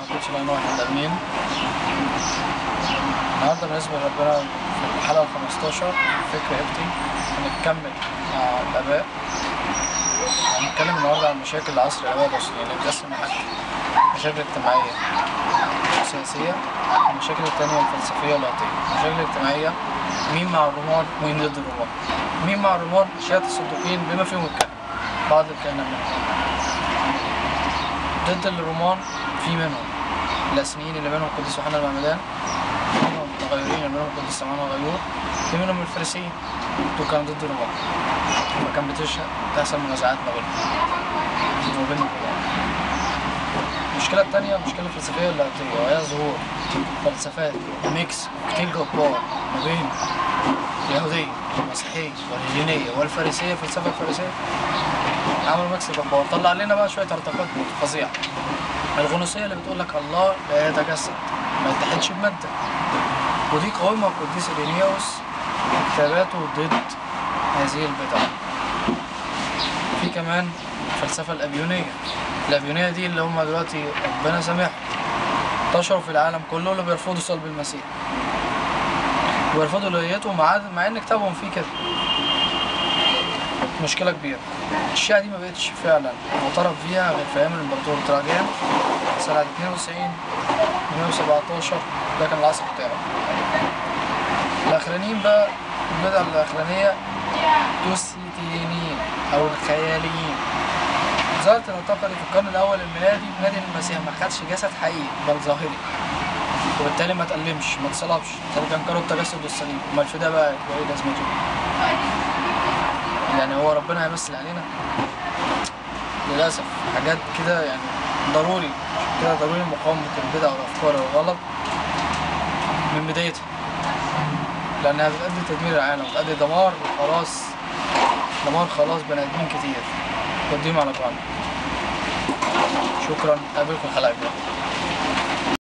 كنتش لا نوع من الأمين النهاردة بالنسبة لربنا في الحلقة ال 15 فكر قبطي هنكمل مع الآباء هنتكلم النهاردة عن مشاكل العصر الآباء الرسوليين بنقسم حاجتين مشاكل اجتماعية وسياسية والمشاكل التانية الفلسفية واللاطية المشاكل الاجتماعية مين مع الرومان ومين ضد الرومان مين مع الرومان شيعة الصدوقيين بما فيهم الكهنة بعض الكهنة منهم ضد الرومان في منهم الاسنيين اللي منهم القديس يوحنا المعمدان في منهم المتغيرين اللي منهم القديس سمعان الغيور في منهم الفارسيين دول كانوا ضد الرومان فكان بتش- بتحصل منازعات ما بينهم وبين الرومان المشكلة التانية المشكلة الفلسفية اللاطية وهي ظهور فلسفات ميكس كتير جبار ما بين اليهودية والمسيحية والهيلينية والفارسية الفلسفة الفارسية عملوا ميكس جبار طلع لنا بقى شوية ارتقاءات فظيعة الغنوصية اللي بتقول لك الله لا يتجسد ما يتحدش بمادة ودي قومها القديس إرينيوس كتاباته ضد هذه البدع في كمان الفلسفة الأبيونية الأبيونية دي اللي هم دلوقتي ربنا سامحهم انتشروا في العالم كله اللي بيرفضوا صلب المسيح ويرفضوا الوهيته مع مع ان كتابهم فيه كده مشكلة كبيرة الشيعة دي ما بقتش فعلا معترف بيها غير في أيام الإمبراطور تراجان سنة 92 117 ده كان العصر بتاعه الأخرانيين بقى البدع الأخرانية دوسيتينيين أو الخياليين ظهرت الانتقالي في القرن الأول الميلادي بنادي المسيح ما خدش جسد حقيقي بل ظاهري وبالتالي ما تألمش ما اتصلبش بالتالي كان كانوا التجسد والصليب امال الفداء بقى يبقى ايه لازمته؟ يعني هو ربنا هيمثل علينا للأسف حاجات كده يعني ضروري عشان كده ضروري مقاومة البدع والأفكار والغلط من بدايتها لأنها بتؤدي لتدمير العالم بتؤدي دمار خلاص دمار خلاص بني آدمين كتير توديهم على بعض شكرا قابلكم الحلقة الجاية